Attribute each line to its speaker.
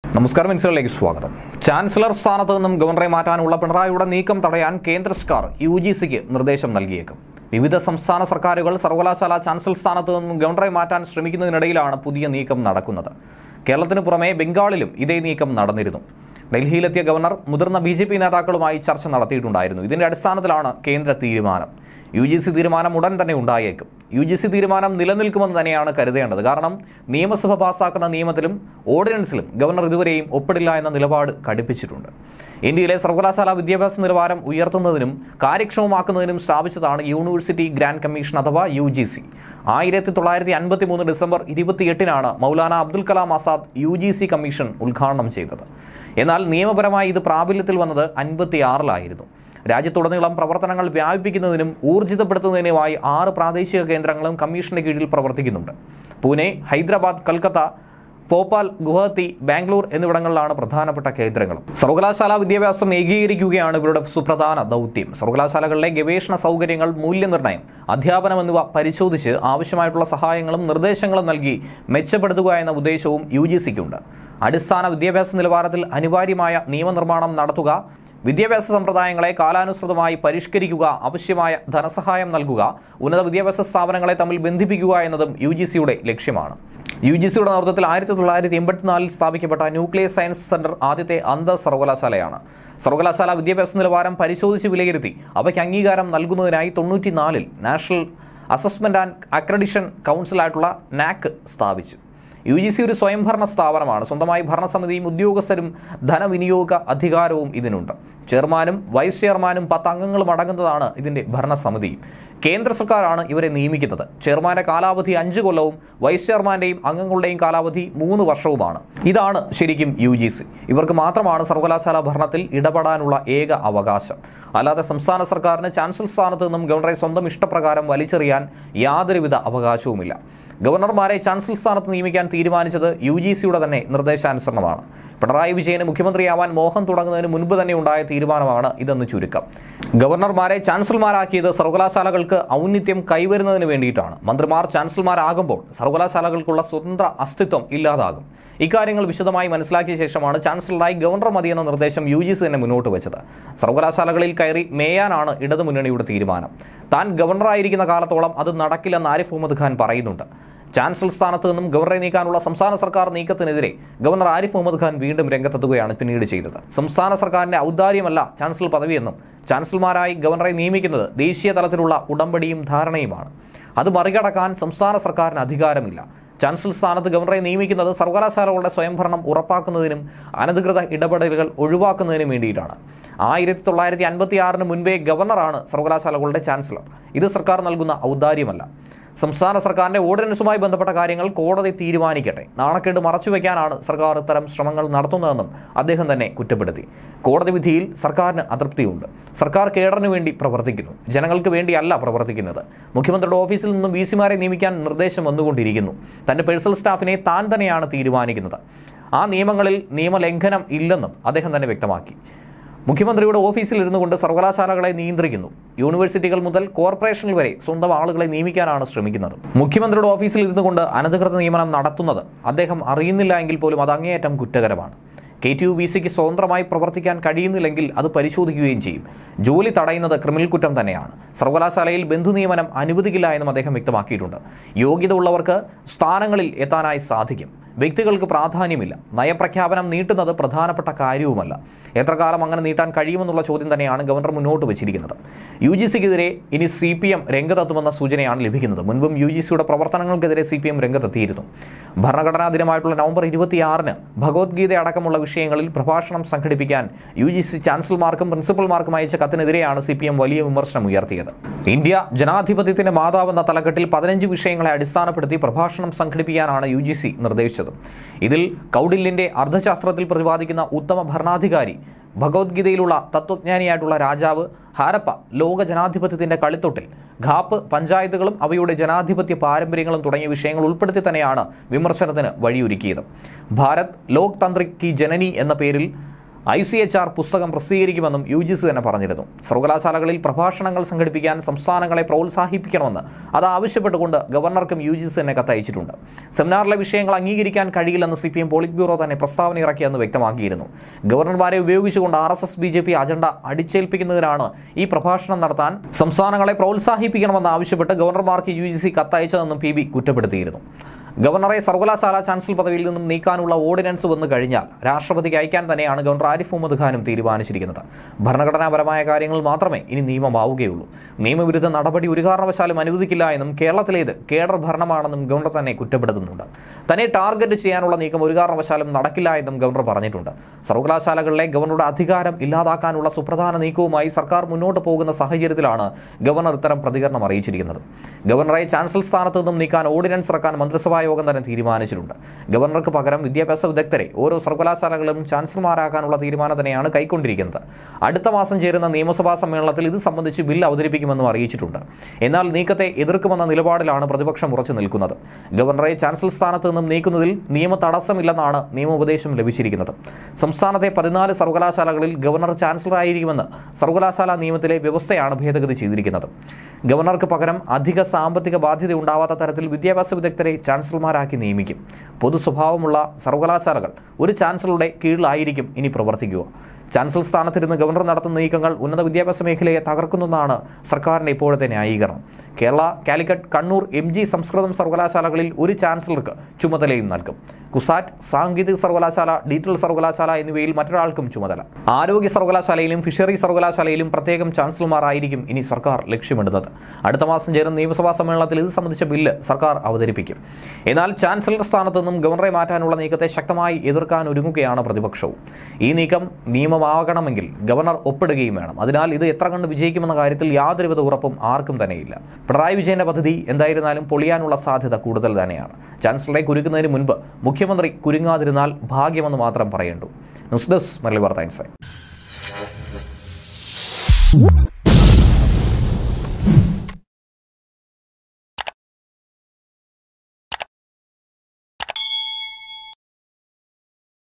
Speaker 1: നമസ്കാരം മിനിസ്റ്ററിലേക്ക് സ്വാഗതം ചാൻസലർ സ്ഥാനത്ത് നിന്നും ഗവർണറെ മാറ്റാനുള്ള പിണറായിയുടെ നീക്കം തടയാൻ കേന്ദ്ര സർക്കാർ യു ജി സിക്ക് നിർദ്ദേശം നൽകിയേക്കും വിവിധ സംസ്ഥാന സർക്കാരുകൾ സർവകലാശാല ചാൻസലർ സ്ഥാനത്ത് നിന്നും ഗവർണറെ മാറ്റാൻ ശ്രമിക്കുന്നതിനിടയിലാണ് പുതിയ നീക്കം നടക്കുന്നത് കേരളത്തിന് പുറമെ ബംഗാളിലും ഇതേ നീക്കം നടന്നിരുന്നു ഡൽഹിയിലെത്തിയ ഗവർണർ മുതിർന്ന ബി ജെ പി നേതാക്കളുമായി ചർച്ച നടത്തിയിട്ടുണ്ടായിരുന്നു ഇതിന്റെ അടിസ്ഥാനത്തിലാണ് കേന്ദ്ര തീരുമാനം യു ജി സി തീരുമാനം ഉടൻ തന്നെ ഉണ്ടായേക്കും യു ജി സി തീരുമാനം നിലനിൽക്കുമെന്ന് തന്നെയാണ് കരുതേണ്ടത് കാരണം നിയമസഭ പാസാക്കുന്ന നിയമത്തിലും ഓർഡിനൻസിലും ഗവർണർ ഇതുവരെയും ഒപ്പിടില്ല എന്ന നിലപാട് കടുപ്പിച്ചിട്ടുണ്ട് ഇന്ത്യയിലെ സർവകലാശാല വിദ്യാഭ്യാസ നിലവാരം ഉയർത്തുന്നതിനും കാര്യക്ഷമമാക്കുന്നതിനും സ്ഥാപിച്ചതാണ് യൂണിവേഴ്സിറ്റി ഗ്രാൻഡ് കമ്മീഷൻ അഥവാ യു ജി സി ആയിരത്തി തൊള്ളായിരത്തി അൻപത്തി മൂന്ന് ഡിസംബർ ഇരുപത്തിയെട്ടിനാണ് Maulana Abdul Kalam Azad U G C commission ഉദ്ഘാടനം ചെയ്തത് എന്നാൽ നിയമപരമായി ഇത് പ്രാബല്യത്തിൽ വന്നത് അൻപത്തിയാറിലായിരുന്നു രാജ്യത്തുടനീളം പ്രവർത്തനങ്ങൾ വ്യാപിപ്പിക്കുന്നതിനും ഊർജിതപ്പെടുത്തുന്നതിനുമായി ആറ് പ്രാദേശിക കേന്ദ്രങ്ങളും കമ്മീഷന്റെ കീഴിൽ പ്രവർത്തിക്കുന്നുണ്ട് പൂനെ ഹൈദരാബാദ് കൽക്കത്ത ഭോപ്പാൽ ഗുവാഹത്തി ബാംഗ്ലൂർ എന്നിവിടങ്ങളിലാണ് പ്രധാനപ്പെട്ട കേന്ദ്രങ്ങൾ സർവകലാശാല വിദ്യാഭ്യാസം ഏകീകരിക്കുകയാണ് ഇവരുടെ സുപ്രധാന ദൗത്യം സർവകലാശാലകളിലെ ഗവേഷണ സൗകര്യങ്ങൾ മൂല്യനിർണ്ണയം അധ്യാപനം എന്നിവ പരിശോധിച്ച് ആവശ്യമായിട്ടുള്ള സഹായങ്ങളും നിർദ്ദേശങ്ങളും നൽകി മെച്ചപ്പെടുത്തുക എന്ന ഉദ്ദേശവും യു ജി സിക്കുണ്ട് അടിസ്ഥാന വിദ്യാഭ്യാസ നിലവാരത്തിൽ അനിവാര്യമായ നിയമനിർമ്മാണം നടത്തുക വിദ്യാഭ്യാസ സമ്പ്രദായങ്ങളെ കാലാനുസൃതമായി പരിഷ്കരിക്കുക ആവശ്യമായ ധനസഹായം നൽകുക ഉന്നത വിദ്യാഭ്യാസ സ്ഥാപനങ്ങളെ തമ്മിൽ ബന്ധിപ്പിക്കുക എന്നതും യു ജി സിയുടെ ലക്ഷ്യമാണ് യു ജി സിയുടെ നേതൃത്വത്തിൽ ആയിരത്തി തൊള്ളായിരത്തി എൺപത്തിനാലിൽ സ്ഥാപിക്കപ്പെട്ട ന്യൂക്ലിയർ സയൻസ് സെന്റർ ആദ്യത്തെ അന്തർ സർവകലാശാലയാണ് സർവകലാശാല വിദ്യാഭ്യാസ നിലവാരം പരിശോധിച്ച് വിലയിരുത്തി അവയ്ക്ക് അംഗീകാരം നൽകുന്നതിനായി തൊണ്ണൂറ്റിനാലിൽ നാഷണൽ അസസ്മെന്റ് ആൻഡ് അക്രഡിഷൻ കൗൺസിലായിട്ടുള്ള നാക് സ്ഥാപിച്ചു യു ജി സി ഒരു സ്വയംഭരണ സ്ഥാപനമാണ് സ്വന്തമായി ഭരണസമിതിയും ഉദ്യോഗസ്ഥരും ധനവിനിയോഗ അധികാരവും ഇതിനുണ്ട് ചെയർമാനും വൈസ് ചെയർമാനും പത്ത് അംഗങ്ങളും അടങ്ങുന്നതാണ് ഇതിന്റെ ഭരണസമിതി കേന്ദ്ര സർക്കാരാണ് ഇവരെ നിയമിക്കുന്നത് ചെയർമാന്റെ കാലാവധി അഞ്ച് കൊല്ലവും വൈസ് ചെയർമാന്റെയും അംഗങ്ങളുടെയും കാലാവധി മൂന്ന് വർഷവുമാണ് ഇതാണ് ശരിക്കും യു ജി സി ഇവർക്ക് മാത്രമാണ് സർവകലാശാല ഭരണത്തിൽ ഇടപെടാനുള്ള ഏക അവകാശം അല്ലാതെ സംസ്ഥാന സർക്കാരിന് ചാൻസലർ സ്ഥാനത്ത് നിന്നും ഗവർണറെ സ്വന്തം ഇഷ്ടപ്രകാരം വലിച്ചെറിയാൻ യാതൊരുവിധ അവകാശവുമില്ല ഗവർണർമാരെ ചാൻസലർ സ്ഥാനത്ത് നിയമിക്കാൻ തീരുമാനിച്ചത് യു ജി സിയുടെ തന്നെ നിർദ്ദേശാനുസരണമാണ് പിണറായി വിജയന് മുഖ്യമന്ത്രിയാവാൻ മോഹം തുടങ്ങുന്നതിന് മുൻപ് തന്നെ ഉണ്ടായ തീരുമാനമാണ് ഇതെന്ന് ചുരുക്കം ഗവർണർമാരെ ചാൻസലർമാരാക്കിയത് സർവകലാശാലകൾക്ക് ഔന്നിത്യം കൈവരുന്നതിന് വേണ്ടിയിട്ടാണ് മന്ത്രിമാർ ചാൻസലർമാരാകുമ്പോൾ സർവകലാശാലകൾക്കുള്ള സ്വതന്ത്ര അസ്തിത്വം ഇല്ലാതാകും ഇക്കാര്യങ്ങൾ വിശദമായി മനസ്സിലാക്കിയ ശേഷമാണ് ചാൻസലറായി ഗവർണർ മതിയെന്ന നിർദ്ദേശം യു ജി സി തന്നെ മുന്നോട്ട് വെച്ചത് സർവകലാശാലകളിൽ കയറി മേയാനാണ് ഇടതുമുന്നണിയുടെ തീരുമാനം താൻ ഗവർണറായിരിക്കുന്ന കാലത്തോളം അത് നടക്കില്ലെന്ന് ആരിഫ് മുഹമ്മദ് ഖാൻ പറയുന്നുണ്ട് ചാൻസലർ സ്ഥാനത്ത് നിന്നും ഗവർണറെ നീക്കാനുള്ള സംസ്ഥാന സർക്കാർ നീക്കത്തിനെതിരെ ഗവർണർ ആരിഫ് മുഹമ്മദ് ഖാൻ വീണ്ടും രംഗത്തെത്തുകയാണ് പിന്നീട് ചെയ്തത് സംസ്ഥാന സർക്കാരിന്റെ ഔദാര്യമല്ല ചാൻസലർ പദവിയെന്നും ചാൻസലർമാരായി ഗവർണറെ നിയമിക്കുന്നത് ദേശീയ തലത്തിലുള്ള ഉടമ്പടിയും ധാരണയുമാണ് അത് മറികടക്കാൻ സംസ്ഥാന സർക്കാരിന് അധികാരമില്ല ചാൻസലർ സ്ഥാനത്ത് ഗവർണറെ നിയമിക്കുന്നത് സർവകലാശാലകളുടെ സ്വയംഭരണം ഉറപ്പാക്കുന്നതിനും അനധികൃത ഇടപെടലുകൾ ഒഴിവാക്കുന്നതിനും വേണ്ടിയിട്ടാണ് ആയിരത്തി തൊള്ളായിരത്തി അൻപത്തി ആറിന് മുൻപേ ഗവർണറാണ് സർവകലാശാലകളുടെ ചാൻസലർ ഇത് സർക്കാർ നൽകുന്ന ഔദാര്യമല്ല സംസ്ഥാന സർക്കാരിന്റെ ഓർഡിനൻസുമായി ബന്ധപ്പെട്ട കാര്യങ്ങൾ കോടതി തീരുമാനിക്കട്ടെ നാണക്കേട് മറച്ചുവെക്കാനാണ് സർക്കാർ ഇത്തരം ശ്രമങ്ങൾ നടത്തുന്നതെന്നും അദ്ദേഹം തന്നെ കുറ്റപ്പെടുത്തി കോടതി വിധിയിൽ സർക്കാരിന് അതൃപ്തിയുണ്ട് സർക്കാർ കേഡറിന് വേണ്ടി പ്രവർത്തിക്കുന്നു ജനങ്ങൾക്ക് വേണ്ടിയല്ല പ്രവർത്തിക്കുന്നത് മുഖ്യമന്ത്രിയുടെ ഓഫീസിൽ നിന്നും വി സിമാരെ നിയമിക്കാൻ നിർദ്ദേശം വന്നുകൊണ്ടിരിക്കുന്നു തന്റെ പേഴ്സണൽ സ്റ്റാഫിനെ താൻ തന്നെയാണ് തീരുമാനിക്കുന്നത് ആ നിയമങ്ങളിൽ നിയമലംഘനം ഇല്ലെന്നും അദ്ദേഹം തന്നെ വ്യക്തമാക്കി മുഖ്യമന്ത്രിയുടെ ഓഫീസിൽ ഇരുന്നു കൊണ്ട് സർവകലാശാലകളെ നിയന്ത്രിക്കുന്നു യൂണിവേഴ്സിറ്റികൾ മുതൽ കോർപ്പറേഷനിൽ വരെ സ്വന്തം ആളുകളെ നിയമിക്കാനാണ് ശ്രമിക്കുന്നത് മുഖ്യമന്ത്രിയുടെ ഓഫീസിൽ ഇരുന്നു കൊണ്ട് അനധികൃത നിയമനം നടത്തുന്നത് അദ്ദേഹം അറിയുന്നില്ല എങ്കിൽ പോലും അത് അങ്ങേയറ്റം കുറ്റകരമാണ് കെ ടി യു ബി സിക്ക് സ്വതന്ത്രമായി പ്രവർത്തിക്കാൻ കഴിയുന്നില്ലെങ്കിൽ അത് പരിശോധിക്കുകയും ചെയ്യും ജോലി തടയുന്നത് ക്രിമിനൽ കുറ്റം തന്നെയാണ് സർവകലാശാലയിൽ ബന്ധുനിയമനം അനുവദിക്കില്ല എന്നും അദ്ദേഹം വ്യക്തമാക്കിയിട്ടുണ്ട് യോഗ്യത ഉള്ളവർക്ക് സ്ഥാനങ്ങളിൽ എത്താനായി സാധിക്കും വ്യക്തികൾക്ക് പ്രാധാന്യമില്ല നയപ്രഖ്യാപനം നീട്ടുന്നത് പ്രധാനപ്പെട്ട കാര്യവുമല്ല എത്ര കാലം അങ്ങനെ നീട്ടാൻ കഴിയുമെന്നുള്ള ചോദ്യം തന്നെയാണ് ഗവർണർ മുന്നോട്ട് വെച്ചിരിക്കുന്നത് യു ജി സിക്കെതിരെ ഇനി സി പി എം രംഗത്തെത്തുമെന്ന സൂചനയാണ് ലഭിക്കുന്നത് മുൻപും യു ജി സിയുടെ പ്രവർത്തനങ്ങൾക്കെതിരെ സി പി എം രംഗത്തെത്തിയിരുന്നു ഭരണഘടനാ ദിനമായിട്ടുള്ള നവംബർ ഇരുപത്തിയാറിന് ഭഗവത്ഗീത അടക്കമുള്ള വിഷയങ്ങളിൽ പ്രഭാഷണം സംഘടിപ്പിക്കാൻ യു ജി സി ചാൻസലർമാർക്കും പ്രിൻസിപ്പൽമാർക്കും അയച്ച കത്തിനെതിരെയാണ് സി പി എം വലിയ വിമർശനം ഉയർത്തിയത് ഇന്ത്യ ജനാധിപത്യത്തിന്റെ മാതാവെന്ന തലക്കെട്ടിൽ പതിനഞ്ച് വിഷയങ്ങളെ അടിസ്ഥാനപ്പെടുത്തി പ്രഭാഷണം സംഘടിപ്പിക്കാനാണ് യു ജി സി നിർദ്ദേശിച്ചത് ഇതിൽ കൗഡില്യന്റെ അർദ്ധശാസ്ത്രത്തിൽ പ്രതിപാദിക്കുന്ന ഉത്തമ ഭരണാധികാരി ഭഗവത്ഗീതയിലുള്ള തത്വജ്ഞാനിയായിട്ടുള്ള രാജാവ് ഹാരപ്പ ലോക ജനാധിപത്യത്തിന്റെ കളിത്തൊട്ടിൽ ഘാപ്പ് പഞ്ചായത്തുകളും അവയുടെ ജനാധിപത്യ പാരമ്പര്യങ്ങളും തുടങ്ങിയ വിഷയങ്ങൾ ഉൾപ്പെടുത്തി തന്നെയാണ് വിമർശനത്തിന് വഴിയൊരുക്കിയത് ഭാരത് ലോക് തന്ത്രിക് കി ജനനി എന്ന പേരിൽ ഐ സി എച്ച് ആർ പുസ്തകം പ്രസിദ്ധീകരിക്കുമെന്നും യു ജി സി തന്നെ പറഞ്ഞിരുന്നു സർവകലാശാലകളിൽ പ്രഭാഷണങ്ങൾ സംഘടിപ്പിക്കാൻ സംസ്ഥാനങ്ങളെ പ്രോത്സാഹിപ്പിക്കണമെന്ന് അത് ആവശ്യപ്പെട്ടുകൊണ്ട് ഗവർണർക്കും യു ജി സി തന്നെ കത്തയച്ചിട്ടുണ്ട് സെമിനാറിലെ വിഷയങ്ങൾ അംഗീകരിക്കാൻ കഴിയില്ലെന്ന് C P M polit bureau തന്നെ പ്രസ്താവന ഇറക്കിയെന്ന് വ്യക്തമാക്കിയിരുന്നു ഗവർണർമാരെ ഉപയോഗിച്ചുകൊണ്ട് R S S B J P agenda അടിച്ചേൽപ്പിക്കുന്നതിനാണ് ഈ പ്രഭാഷണം നടത്താൻ സംസ്ഥാനങ്ങളെ പ്രോത്സാഹിപ്പിക്കണമെന്ന് ആവശ്യപ്പെട്ട് ഗവർണർമാർക്ക് യു ജി സി കത്തയച്ചതെന്നും പി ബി കുറ്റപ്പെടുത്തിയിരുന്നു ഗവർണറെ സർവകലാശാല ചാൻസലർ പദവിയിൽ നിന്നും നീക്കാനുള്ള ഓർഡിനൻസ് വന്നു കഴിഞ്ഞാൽ രാഷ്ട്രപതിക്ക് അയക്കാൻ തന്നെയാണ് ഗവർണർ ആരിഫ് മുഹമ്മദ് ഖാനും തീരുമാനിച്ചിരിക്കുന്നത് ഭരണഘടനാപരമായ കാര്യങ്ങൾ മാത്രമേ ഇനി നിയമമാവുകയുള്ളൂ നിയമവിരുദ്ധ നടപടി ഒരു കാരണവശാലും അനുവദിക്കില്ല എന്നും കേരളത്തിലേത് കേഡർ ഭരണമാണെന്നും ഗവർണർ തന്നെ കുറ്റപ്പെടുത്തുന്നുണ്ട് തന്നെ ടാർഗറ്റ് ചെയ്യാനുള്ള നീക്കം ഒരു കാരണവശാലും നടക്കില്ല എന്നും ഗവർണർ പറഞ്ഞിട്ടുണ്ട് സർവകലാശാലകളിലെ ഗവർണറുടെ അധികാരം ഇല്ലാതാക്കാനുള്ള സുപ്രധാന നീക്കവുമായി സർക്കാർ മുന്നോട്ട് പോകുന്ന സാഹചര്യത്തിലാണ് ഗവർണർ ഇത്തരം പ്രതികരണം അറിയിച്ചിരിക്കുന്നത് ഗവർണറെ ചാൻസലർ സ്ഥാനത്ത് നിന്നും നീക്കാൻ ഓർഡിനൻസ് ഇറക്കാൻ മന്ത്രിസഭാ യോഗം തന്നെ തീരുമാനിച്ചിട്ടുണ്ട് ഗവർണർക്ക് പകരം വിദ്യാഭ്യാസ വിദഗ്ധരെ ഓരോ സർവകലാശാലകളും ചാൻസലർമാരാക്കാനുള്ള തീരുമാനം തന്നെയാണ് കൈക്കൊണ്ടിരിക്കുന്നത് അടുത്ത മാസം ചേരുന്ന നിയമസഭാ സമ്മേളനത്തിൽ ഇത് സംബന്ധിച്ച് ബിൽ അവതരിപ്പിക്കുമെന്നും അറിയിച്ചിട്ടുണ്ട് എന്നാൽ നീക്കത്തെ എതിർക്കുമെന്ന നിലപാടിലാണ് പ്രതിപക്ഷം ഉറച്ചു നിൽക്കുന്നത് ഗവർണറെ ചാൻസലർ സ്ഥാനത്ത് നിന്നും നീക്കുന്നതിൽ നിയമ തടസ്സമില്ലെന്നാണ് നിയമോപദേശം ലഭിച്ചിരിക്കുന്നത് സംസ്ഥാനത്തെ പതിനാല് സർവകലാശാലകളിൽ ഗവർണർ ചാൻസലറായിരിക്കുമെന്ന് സർവകലാശാല നിയമത്തിലെ വ്യവസ്ഥയാണ് ഭേദഗതി ചെയ്തിരിക്കുന്നത് ഗവർണർക്ക് പകരം അധിക സാമ്പത്തിക ബാധ്യത ഉണ്ടാവാത്ത തരത്തിൽ വിദ്യാഭ്യാസ വിദഗ്ധരെ ചാൻസലർമാരാക്കി നിയമിക്കും പൊതു സ്വഭാവമുള്ള സർവകലാശാലകൾ ഒരു ചാൻസലറുടെ കീഴിലായിരിക്കും ഇനി പ്രവർത്തിക്കുക ചാൻസലർ സ്ഥാനത്തിരുന്ന് ഗവർണർ നടത്തുന്ന നീക്കങ്ങൾ ഉന്നത വിദ്യാഭ്യാസ മേഖലയെ തകർക്കുന്നതാണ് സർക്കാരിന്റെ ഇപ്പോഴത്തെ ന്യായീകരണം കേരള കാലിക്കറ്റ് കണ്ണൂർ എം ജി സംസ്കൃതം സർവകലാശാലകളിൽ ഒരു ചാൻസലർക്ക് ചുമതലയും നൽകും കുസാറ്റ് സാങ്കേതിക സർവകലാശാല ഡിജിറ്റൽ സർവകലാശാല എന്നിവയിൽ മറ്റൊരാൾക്കും ചുമതല ആരോഗ്യ സർവകലാശാലയിലും ഫിഷറി സർവകലാശാലയിലും പ്രത്യേകം ചാൻസലർമാരായിരിക്കും ഇനി സർക്കാർ ലക്ഷ്യമിടുന്നത് അടുത്ത മാസം ചേരുന്ന നിയമസഭാ സമ്മേളനത്തിൽ ഇത് സംബന്ധിച്ച ബില്ല് സർക്കാർ അവതരിപ്പിക്കും എന്നാൽ ചാൻസലർ സ്ഥാനത്ത് നിന്നും ഗവർണറെ മാറ്റാനുള്ള നീക്കത്തെ ശക്തമായി എതിർക്കാൻ ഒരുങ്ങുകയാണ് പ്രതിപക്ഷവും ഈ നീക്കം നിയമമാകണമെങ്കിൽ ഗവർണർ ഒപ്പിടുകയും വേണം അതിനാൽ ഇത് എത്ര കണ്ട് വിജയിക്കുമെന്ന കാര്യത്തിൽ യാതൊരുവിധ ഉറപ്പും ആർക്കും തന്നെയില്ല പിണറായി വിജയന്റെ പദ്ധതി എന്തായിരുന്നാലും പൊളിയാനുള്ള സാധ്യത കൂടുതൽ തന്നെയാണ് ചാൻസലറെ കുരുക്കുന്നതിന് മുൻപ് മുഖ്യമന്ത്രി കുരുങ്ങാതിരുന്നാൽ ഭാഗ്യമെന്ന് മാത്രം പറയേണ്ടു ന്യൂസ് ഡെസ്ക് മലയാളി വാർത്ത ഇൻസൈറ്റ്